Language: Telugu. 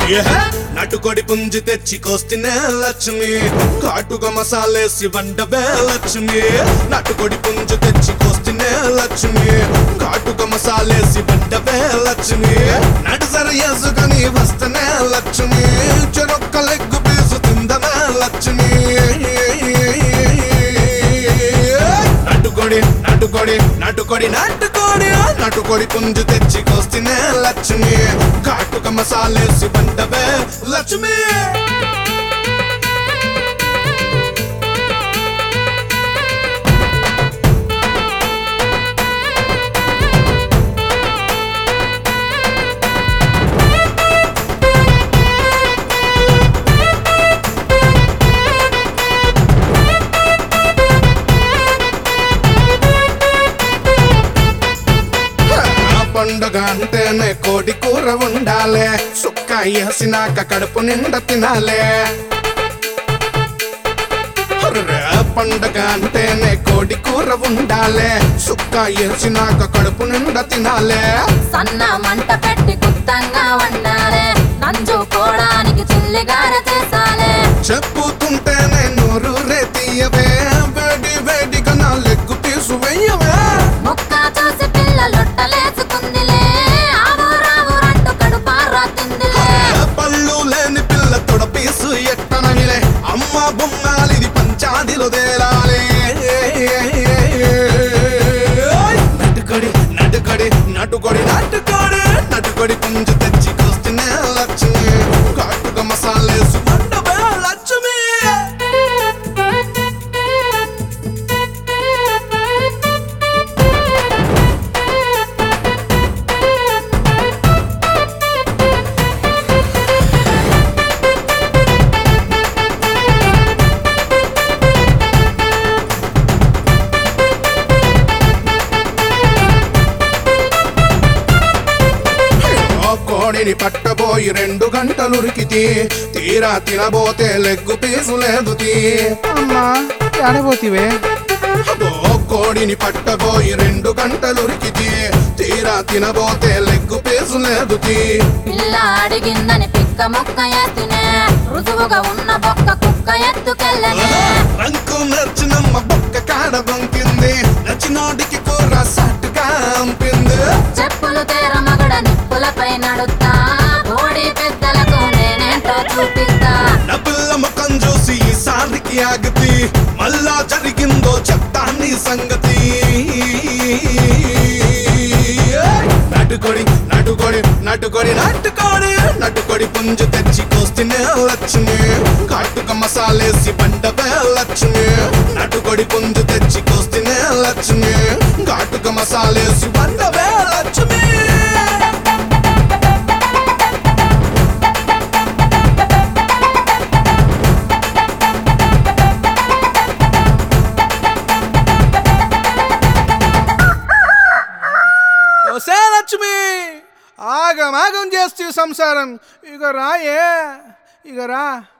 ఏహే! నాటుకోడి పుంజి తెచ్చి కోస్తినే లక్ష్మి కాటుగా మసాలేసి వండవే లక్ష్మి నాటుకోడి పుంజు తెచ్చి కోస్తినే లక్ష్మి కాటుగా మసాలేసి వండవే లక్ష్మి నడు సర వేసుకొని వస్తనే లక్ష్మి చెరొక్క లెగ్గు పీసు తిందనే లక్ష్మి నాటుకోడి నాటుకోడి నాటుకోడి నాటుకోడి నాటుకోడి పుంజు తెచ్చి కోస్తినే లక్ష్మి కాటుక మసాలేసి వండవే లక్ష్మి ఆ పండుగ అంటేనే కోడి కూర ఉండాలే సుక్క వేసినాక కడుపు నిండా తినాలే అర్రే, పండుగ అంటేనే కోడి కూర ఉండాలే సుక్క వేసినాక కడుపు నిండా తినాలే సన్న మంట పెట్టి గుత్తంగా వండాలే నంజుకోవడానికి చిల్లిగార చేసాలే చెప్పుతుంటేనే నోరు రే తీయవే వేడి వేడిగా నా లెగ్గు పీసు వెయ్యవే ముక్క చూసి పిల్ల లొట్టలేసుకుందిలే ఆవు రావు రంటు కడుపారా తిందిలే పళ్ళు లేని పిల్ల తొడ పీసు ఎట్టనవిలే అమ్మ బొమ్మాలిది పంచాదిలో తేలాలి నటుకొడి నటుకొడి నటుకొడి నటుకొడి నటుకొడి పుంజు తెచ్చి కోస్తేనే లక్ష్మి కాటుక మసాలేసు వండవే లక్ష్మి ఓ కోడిని పట్టబోయి రెండు గంటలురికితి తీరా తినబోతే లెగ్గు పీసు లేదు తీ అమ్మా ఆడబోతివే ఓ కోడిని పట్టబోయి రెండు గంటలురికితి తీరా తినబోతే లెగ్గు పీసు లేదు తీ పిల్ల అడిగిందని పిక్క ముక్క ఎత్తినే రుజువుగా ఉన్న బొక్క కుక్క ఎత్తుకెళ్ళనే రంకు నచ్చినమ్మ బొక్క కాడ బొంకింది నచ్చినోడికి కూర సట్టుగా అంపింది చెప్పులు తేర మగడ నిప్పులపై నడుస్తా కోడి పెద్దలకు నేనేంటో చూపిస్తా నా పిల్ల ముఖం చూసి ఈసారికి ఆగతి మళ్ళా జరిగిందో చెప్తా నీ సంగతి నటుకొడి నటుకొడి నటుకొడి నటుకొడి నటుకొడి పుంజు తెచ్చి కోస్తేనే లక్ష్మి కాటుక మసాలేసి పండవే లక్ష్మి నటుకొడి పుంజు తెచ్చి కోస్తేనే లక్ష్మి కాటుక మసాలేసి పండవే లక్ష్మి ఒసే లక్ష్మి ఆగమాగం చేస్తూ సంసారం ఇక రాయే ఇక రా